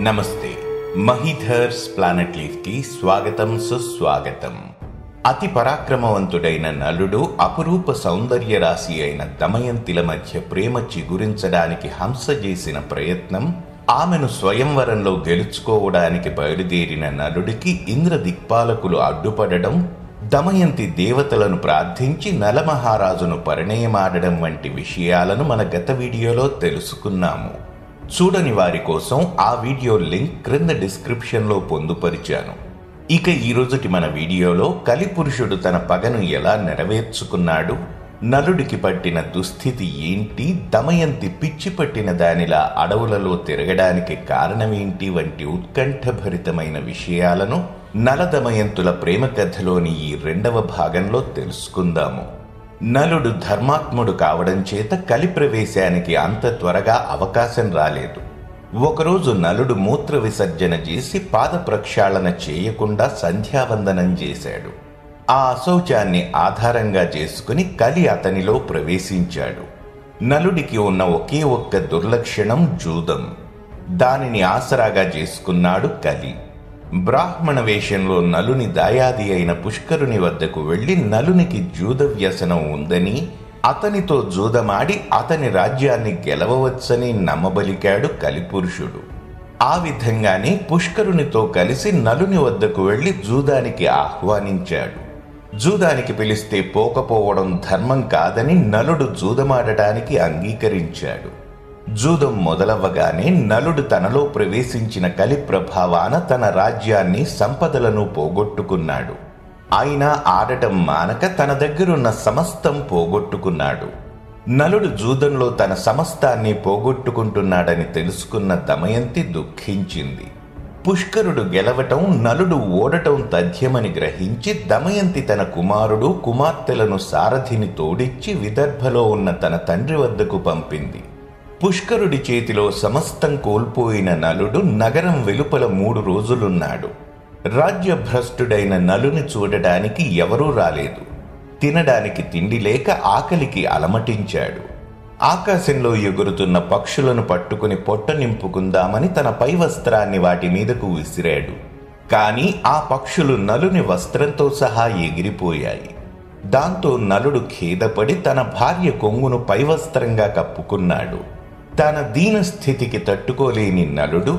నమస్తే మహిధర్స్ planet leaf కి స్వాగతం సుస్వాగతం అతి పరాక్రమవంతుడైన నలుడు అపురూప సౌందర్య రాశి అయిన దమయంతిల మధ్య ప్రేమ చిగురించడానికి హంస చేసిన ప్రయత్నం ఆమెను స్వయంవరంలో గెలుచుకోవడానికి బయలుదేరిన నలుడికి ఇంద్ర దిక్పాలకులు అడ్డుపడడం దమయంతి దేవతలను ప్రార్థించి నలమహారాజును పరిణయమాడడం వంటి విషయాలను మన గత వీడియోలో తెలుసుకున్నాము చూడని వారి కోసం ఆ వీడియో లింక్ క్రింద డిస్క్రిప్షన్లో పొందుపరిచాను ఇక ఈ రోజుటి మన వీడియోలో కలిపురుషుడు తన పగను ఎలా నెరవేర్చుకున్నాడు నలుడికి పట్టిన దుస్థితి ఏంటి దమయంతి పిచ్చి పట్టిన దానిలా అడవులలో తిరగడానికి కారణమేంటి వంటి ఉత్కంఠభరితమైన విషయాలను నలదమయంతుల ప్రేమ కథలోని ఈ రెండవ భాగంలో తెలుసుకుందాము నలుడు ధర్మాత్ముడు కావడం చేత కలి ప్రవేశానికి అంత త్వరగా అవకాశం రాలేదు ఒకరోజు నలుడు మూత్ర విసర్జన చేసి పాద ప్రక్షాళన చేయకుండా సంధ్యావందనం చేశాడు ఆ అశౌచాన్ని ఆధారంగా చేసుకుని కలి అతనిలో ప్రవేశించాడు నలుడికి ఉన్న ఒకే ఒక్క దుర్లక్షణం జూదం దానిని ఆసరాగా చేసుకున్నాడు కలి బ్రాహ్మణ వేషంలో నలుని దాయాది అయిన పుష్కరుని వద్దకు వెళ్లి నలునికి జూద వ్యసనం ఉందని అతనితో జూదమాడి అతని రాజ్యాన్ని గెలవవచ్చని నమ్మబలికాడు కలిపురుషుడు ఆ విధంగానే పుష్కరునితో కలిసి నలుని వద్దకు వెళ్లి జూదానికి ఆహ్వానించాడు జూదానికి పిలిస్తే పోకపోవడం ధర్మం కాదని నలుడు జూదమాడటానికి అంగీకరించాడు జూదం మొదలవ్వగానే నలుడు తనలో ప్రవేశించిన కలి ప్రభావాన తన రాజ్యాన్ని సంపదలను పోగొట్టుకున్నాడు అయినా ఆడటం మానక తన దగ్గరున్న సమస్తం పోగొట్టుకున్నాడు నలుడు జూదంలో తన సమస్తాన్ని పోగొట్టుకుంటున్నాడని తెలుసుకున్న దమయంతి దుఃఖించింది పుష్కరుడు గెలవటం నలుడు ఓడటం తథ్యమని గ్రహించి దమయంతి తన కుమారుడు కుమార్తెలను సారథిని తోడిచ్చి విదర్భలో ఉన్న తన తండ్రి వద్దకు పంపింది పుష్కరుడి చేతిలో సమస్తం కోల్పోయిన నలుడు నగరం వెలుపల మూడు రోజులున్నాడు రాజ్యభ్రష్టుడైన నలుని చూడడానికి ఎవరూ రాలేదు తినడానికి తిండి లేక ఆకలికి అలమటించాడు ఆకాశంలో ఎగురుతున్న పక్షులను పట్టుకుని పొట్ట నింపుకుందామని తన పై వస్త్రాన్ని వాటి మీదకు విసిరాడు కాని ఆ పక్షులు నలుని వస్త్రంతో సహా ఎగిరిపోయాయి దాంతో నలుడు ఖేదపడి తన భార్య కొంగును పైవస్త్రంగా కప్పుకున్నాడు తన దీన స్థితికి తట్టుకోలేని నలుడు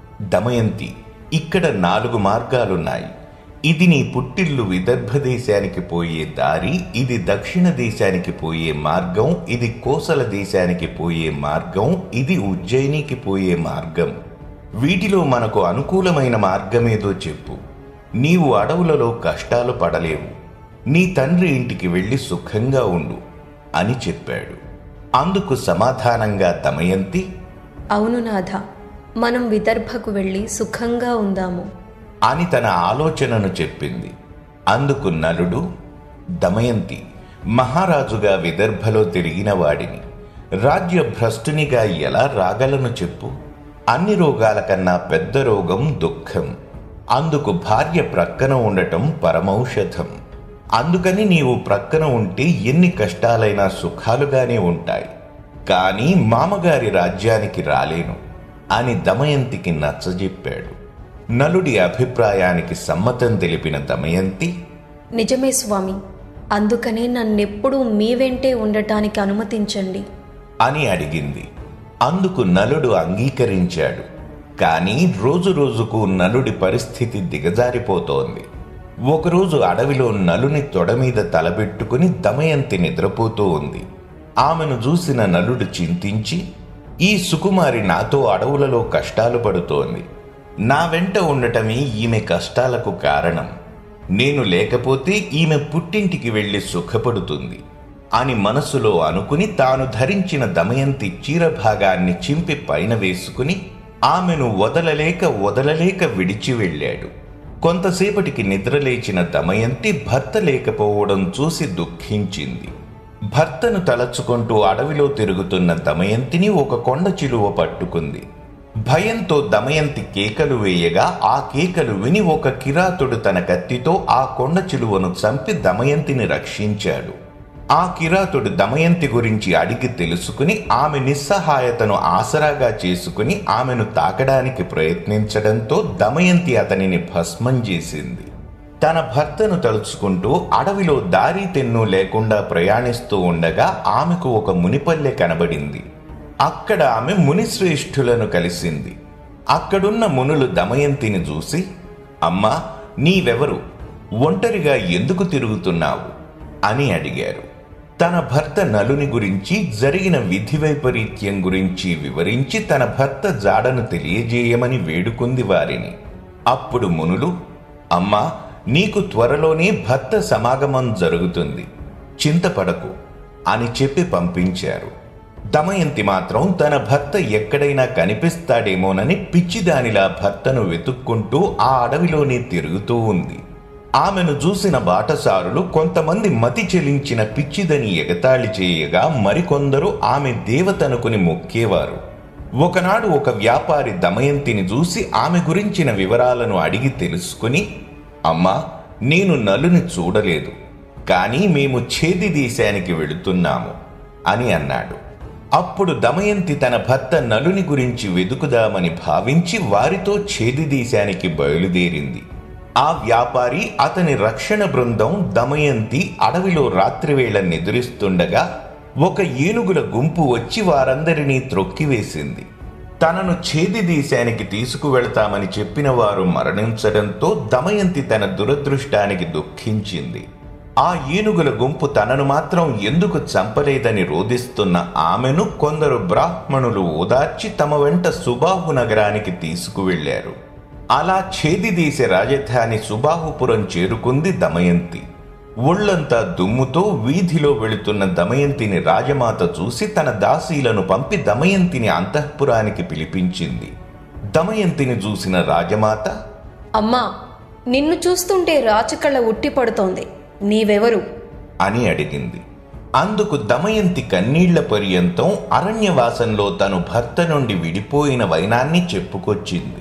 దమయంతి ఇక్కడ నాలుగు మార్గాలున్నాయి ఇది నీ పుట్టిల్లు విదర్భ దేశానికి పోయే దారి ఇది దక్షిణ దేశానికి పోయే మార్గం ఇది కోసల దేశానికి పోయే మార్గం ఇది ఉజ్జయినికి పోయే మార్గం వీటిలో మనకు అనుకూలమైన మార్గమేదో చెప్పు నీవు అడవులలో కష్టాలు పడలేవు నీ తండ్రి ఇంటికి వెళ్ళి సుఖంగా ఉండు అని చెప్పాడు అందుకు సమాధానంగా దమయంతి అవును నాథ మనం విదర్భకు వెళ్ళి సుఖంగా ఉందాము అని తన ఆలోచనను చెప్పింది అందుకు నలుడు దమయంతి మహారాజుగా విదర్భలో తిరిగిన వాడిని రాజ్యభ్రష్టునిగా ఎలా రాగలను చెప్పు అన్ని రోగాల కన్నా పెద్ద రోగం దుఃఖం అందుకు భార్య ప్రక్కన ఉండటం పరమౌషధం అందుకని నీవు ప్రక్కన ఉంటే ఎన్ని కష్టాలైనా సుఖాలుగానే ఉంటాయి కానీ మామగారి రాజ్యానికి రాలేను అని దమయంతికి నచ్చజెప్పాడు నలుడి అభిప్రాయానికి సమ్మతం తెలిపిన దమయంతి నిజమే స్వామి అందుకనే నన్నెప్పుడూ మీ వెంటే ఉండటానికి అనుమతించండి అని అడిగింది అందుకు నలుడు అంగీకరించాడు కానీ రోజు రోజుకు నలుడి పరిస్థితి దిగజారిపోతోంది ఒకరోజు అడవిలో నలుని తొడ మీద తలబెట్టుకుని దమయంతి నిద్రపోతూ ఉంది ఆమెను చూసిన నలుడు చింతించి ఈ సుకుమారి నాతో అడవులలో కష్టాలు పడుతోంది నా వెంట ఉండటమే ఈమె కష్టాలకు కారణం నేను లేకపోతే ఈమె పుట్టింటికి వెళ్లి సుఖపడుతుంది అని మనసులో అనుకుని తాను ధరించిన దమయంతి చీరభాగాన్ని చింపి పైన వేసుకుని ఆమెను వదలలేక వదలలేక విడిచి వెళ్ళాడు కొంతసేపటికి నిద్రలేచిన దమయంతి భర్త లేకపోవడం చూసి దుఃఖించింది భర్తను తలచుకుంటూ అడవిలో తిరుగుతున్న దమయంతిని ఒక కొండ చిలువ పట్టుకుంది భయంతో దమయంతి కేకలు వేయగా ఆ కేకలు విని ఒక కిరాతుడు తన కత్తితో ఆ కొండ చిలువను చంపి దమయంతిని రక్షించాడు ఆ కిరాతుడు దమయంతి గురించి అడిగి తెలుసుకుని ఆమె నిస్సహాయతను ఆసరాగా చేసుకుని ఆమెను తాకడానికి ప్రయత్నించడంతో దమయంతి అతనిని భస్మం చేసింది తన భర్తను తలుచుకుంటూ అడవిలో దారి తెన్ను లేకుండా ప్రయాణిస్తూ ఉండగా ఆమెకు ఒక మునిపల్లె కనబడింది అక్కడ ఆమె మునిశ్రేష్ఠులను కలిసింది అక్కడున్న మునులు దమయంతిని చూసి అమ్మా నీవెవరు ఒంటరిగా ఎందుకు తిరుగుతున్నావు అని అడిగారు తన భర్త నలుని గురించి జరిగిన విధి వైపరీత్యం గురించి వివరించి తన భర్త జాడను తెలియజేయమని వేడుకుంది వారిని అప్పుడు మునులు అమ్మా నీకు త్వరలోనే భర్త సమాగమం జరుగుతుంది చింతపడకు అని చెప్పి పంపించారు దమయంతి మాత్రం తన భర్త ఎక్కడైనా కనిపిస్తాడేమోనని పిచ్చిదానిలా భర్తను వెతుక్కుంటూ ఆ అడవిలోనే తిరుగుతూ ఉంది ఆమెను చూసిన బాటసారులు కొంతమంది మతి చెలించిన పిచ్చిదని ఎగతాళి చేయగా మరికొందరు ఆమె దేవతనుకుని మొక్కేవారు ఒకనాడు ఒక వ్యాపారి దమయంతిని చూసి ఆమె గురించిన వివరాలను అడిగి తెలుసుకుని అమ్మా నేను నలుని చూడలేదు కానీ మేము ఛేది దేశానికి వెళుతున్నాము అని అన్నాడు అప్పుడు దమయంతి తన భర్త నలుని గురించి వెతుకుదామని భావించి వారితో ఛేది దేశానికి బయలుదేరింది ఆ వ్యాపారి అతని రక్షణ బృందం దమయంతి అడవిలో రాత్రివేళ నిద్రిస్తుండగా ఒక ఏనుగుల గుంపు వచ్చి వారందరినీ త్రొక్కివేసింది తనను ఛేది దేశానికి తీసుకువెళ్తామని చెప్పిన వారు మరణించడంతో దమయంతి తన దురదృష్టానికి దుఃఖించింది ఆ ఏనుగుల గుంపు తనను మాత్రం ఎందుకు చంపలేదని రోధిస్తున్న ఆమెను కొందరు బ్రాహ్మణులు ఓదార్చి తమ వెంట సుబాహు నగరానికి తీసుకువెళ్లారు అలా ఛేది దేశ రాజధాని సుబాహుపురం చేరుకుంది దమయంతి ఒళ్లంతా దుమ్ముతో వీధిలో వెళుతున్న దమయంతిని రాజమాత చూసి తన దాసీలను పంపి దమయంతిని అంతఃపురానికి పిలిపించింది దమయంతిని చూసిన రాజమాత అమ్మా నిన్ను చూస్తుంటే రాచకళ్ళ ఉట్టి పడుతోంది నీవెవరు అని అడిగింది అందుకు దమయంతి కన్నీళ్ల పర్యంతం అరణ్యవాసంలో తను భర్త నుండి విడిపోయిన వైనాన్ని చెప్పుకొచ్చింది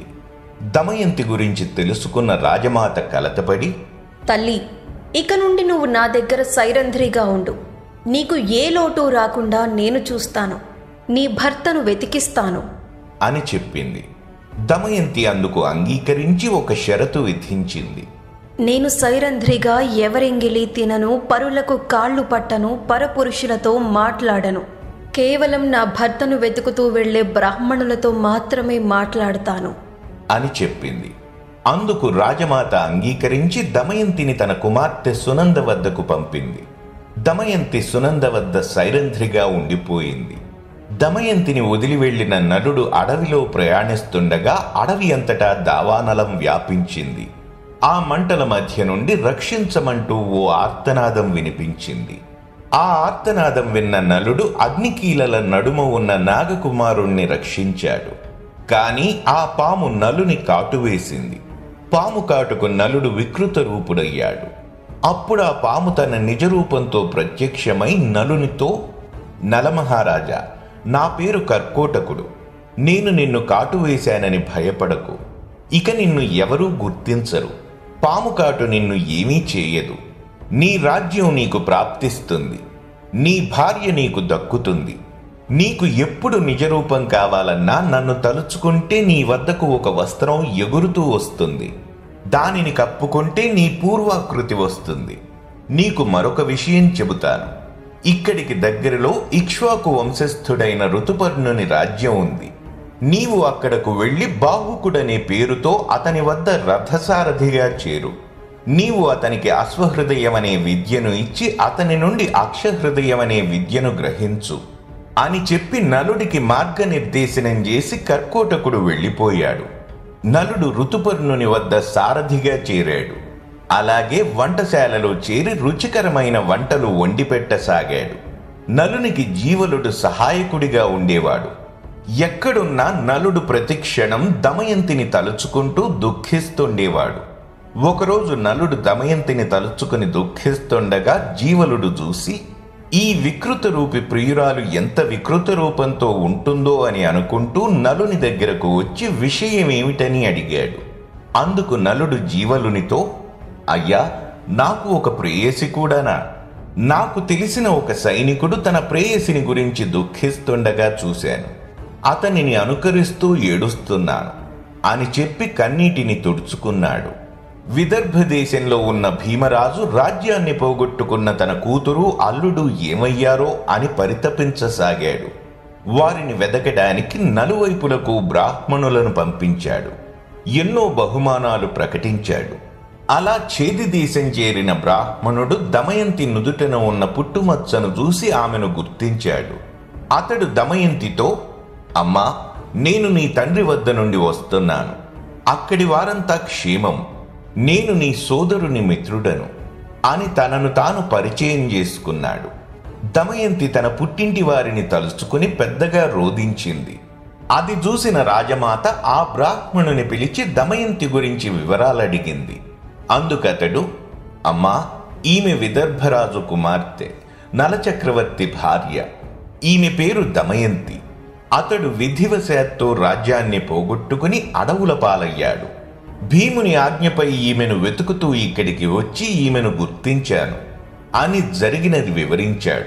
దమయంతి గురించి తెలుసుకున్న రాజమాత కలతపడి తల్లి ఇక నుండి నువ్వు నా దగ్గర సైరంధ్రిగా ఉండు నీకు ఏ లోటు రాకుండా నేను చూస్తాను నీ భర్తను వెతికిస్తాను అని చెప్పింది దమయంతి అందుకు అంగీకరించి ఒక షరతు విధించింది నేను సైరంధ్రిగా ఎవరెంగిలి తినను పరులకు కాళ్ళు పట్టను పరపురుషులతో మాట్లాడను కేవలం నా భర్తను వెతుకుతూ వెళ్లే బ్రాహ్మణులతో మాత్రమే మాట్లాడతాను అని చెప్పింది అందుకు రాజమాత అంగీకరించి దమయంతిని తన కుమార్తె సునంద వద్దకు పంపింది దమయంతి సునంద వద్ద సైరంధ్రిగా ఉండిపోయింది దమయంతిని వదిలి వెళ్లిన నలుడు అడవిలో ప్రయాణిస్తుండగా అడవి అంతటా దావానలం వ్యాపించింది ఆ మంటల మధ్య నుండి రక్షించమంటూ ఓ ఆర్తనాదం వినిపించింది ఆ ఆర్తనాదం విన్న నలుడు అగ్నికీలల నడుమ ఉన్న నాగకుమారుణ్ణి రక్షించాడు కాని ఆ పాము నలుని కాటువేసింది పాము కాటుకు నలుడు వికృత రూపుడయ్యాడు అప్పుడు ఆ పాము తన నిజరూపంతో ప్రత్యక్షమై నలునితో నలమహారాజా నా పేరు కర్కోటకుడు నేను నిన్ను కాటువేశానని భయపడకు ఇక నిన్ను ఎవరూ గుర్తించరు పాము కాటు నిన్ను ఏమీ చేయదు నీ రాజ్యం నీకు ప్రాప్తిస్తుంది నీ భార్య నీకు దక్కుతుంది నీకు ఎప్పుడు నిజరూపం కావాలన్నా నన్ను తలుచుకుంటే నీ వద్దకు ఒక వస్త్రం ఎగురుతూ వస్తుంది దానిని కప్పుకుంటే నీ పూర్వాకృతి వస్తుంది నీకు మరొక విషయం చెబుతాను ఇక్కడికి దగ్గరలో ఇక్ష్వాకు వంశస్థుడైన ఋతుపర్ణుని రాజ్యం ఉంది నీవు అక్కడకు వెళ్లి బాహుకుడనే పేరుతో అతని వద్ద రథసారథిగా చేరు నీవు అతనికి అశ్వహృదయమనే విద్యను ఇచ్చి అతని నుండి అక్షహృదయమనే విద్యను గ్రహించు అని చెప్పి నలుడికి మార్గనిర్దేశనం చేసి కర్కోటకుడు వెళ్ళిపోయాడు నలుడు ఋతుపర్ణుని వద్ద సారథిగా చేరాడు అలాగే వంటశాలలో చేరి రుచికరమైన వంటలు వండి పెట్టసాగాడు నలునికి జీవలుడు సహాయకుడిగా ఉండేవాడు ఎక్కడున్నా నలుడు ప్రతిక్షణం దమయంతిని తలుచుకుంటూ దుఃఖిస్తుండేవాడు ఒకరోజు నలుడు దమయంతిని తలుచుకుని దుఃఖిస్తుండగా జీవలుడు చూసి ఈ వికృత రూపి ప్రియురాలు ఎంత వికృత రూపంతో ఉంటుందో అని అనుకుంటూ నలుని దగ్గరకు వచ్చి విషయం ఏమిటని అడిగాడు అందుకు నలుడు జీవలునితో అయ్యా నాకు ఒక ప్రేయసి కూడానా నాకు తెలిసిన ఒక సైనికుడు తన ప్రేయసిని గురించి దుఃఖిస్తుండగా చూశాను అతనిని అనుకరిస్తూ ఏడుస్తున్నాను అని చెప్పి కన్నీటిని తుడుచుకున్నాడు విదర్భ దేశంలో ఉన్న భీమరాజు రాజ్యాన్ని పోగొట్టుకున్న తన కూతురు అల్లుడు ఏమయ్యారో అని పరితపించసాగాడు వారిని వెదకడానికి నలువైపులకు బ్రాహ్మణులను పంపించాడు ఎన్నో బహుమానాలు ప్రకటించాడు అలా చేది దేశం చేరిన బ్రాహ్మణుడు దమయంతి నుదుటన ఉన్న పుట్టుమచ్చను చూసి ఆమెను గుర్తించాడు అతడు దమయంతితో అమ్మా నేను నీ తండ్రి వద్ద నుండి వస్తున్నాను అక్కడి వారంతా క్షేమం నేను నీ సోదరుని మిత్రుడను అని తనను తాను పరిచయం చేసుకున్నాడు దమయంతి తన పుట్టింటి వారిని తలుచుకుని పెద్దగా రోధించింది అది చూసిన రాజమాత ఆ బ్రాహ్మణుని పిలిచి దమయంతి గురించి వివరాలడిగింది అందుకతడు అమ్మా ఈమె విదర్భరాజు కుమార్తె నలచక్రవర్తి భార్య ఈమె పేరు దమయంతి అతడు విధివశాత్తు రాజ్యాన్ని పోగొట్టుకుని అడవుల పాలయ్యాడు భీముని ఆజ్ఞపై ఈమెను వెతుకుతూ ఇక్కడికి వచ్చి ఈమెను గుర్తించాను అని జరిగినది వివరించాడు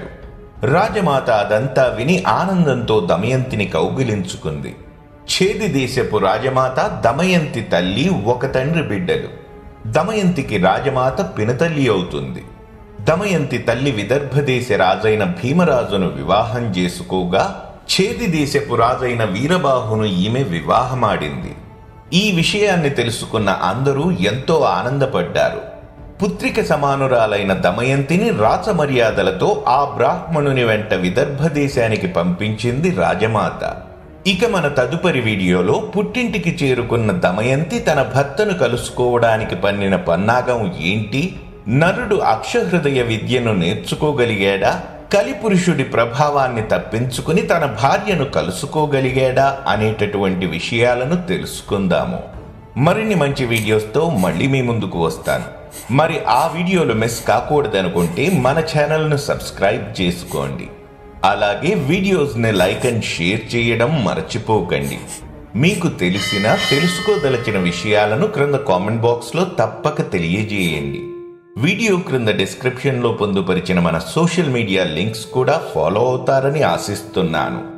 రాజమాత అదంతా విని ఆనందంతో దమయంతిని కౌగిలించుకుంది ఛేది దేశపు రాజమాత దమయంతి తల్లి ఒక తండ్రి బిడ్డలు దమయంతికి రాజమాత పినతల్లి అవుతుంది దమయంతి తల్లి విదర్భదేశ రాజైన భీమరాజును వివాహం చేసుకోగా ఛేది దేశపు రాజైన వీరబాహును ఈమె వివాహమాడింది ఈ విషయాన్ని తెలుసుకున్న అందరూ ఎంతో ఆనందపడ్డారు పుత్రిక సమానురాలైన దమయంతిని రాచమర్యాదలతో ఆ బ్రాహ్మణుని వెంట విదర్భ దేశానికి పంపించింది రాజమాత ఇక మన తదుపరి వీడియోలో పుట్టింటికి చేరుకున్న దమయంతి తన భర్తను కలుసుకోవడానికి పన్నిన పన్నాగం ఏంటి నరుడు అక్షహృదయ విద్యను నేర్చుకోగలిగాడా కలిపురుషుడి ప్రభావాన్ని తప్పించుకుని తన భార్యను కలుసుకోగలిగాడా అనేటటువంటి విషయాలను తెలుసుకుందాము మరిన్ని మంచి వీడియోస్తో మళ్ళీ మీ ముందుకు వస్తాను మరి ఆ వీడియోలు మిస్ కాకూడదనుకుంటే మన ఛానల్ను సబ్స్క్రైబ్ చేసుకోండి అలాగే వీడియోస్ని లైక్ అండ్ షేర్ చేయడం మర్చిపోకండి మీకు తెలిసిన తెలుసుకోదలచిన విషయాలను క్రింద కామెంట్ బాక్స్లో తప్పక తెలియజేయండి వీడియో క్రింద డిస్క్రిప్షన్లో పొందుపరిచిన మన సోషల్ మీడియా లింక్స్ కూడా ఫాలో అవుతారని ఆశిస్తున్నాను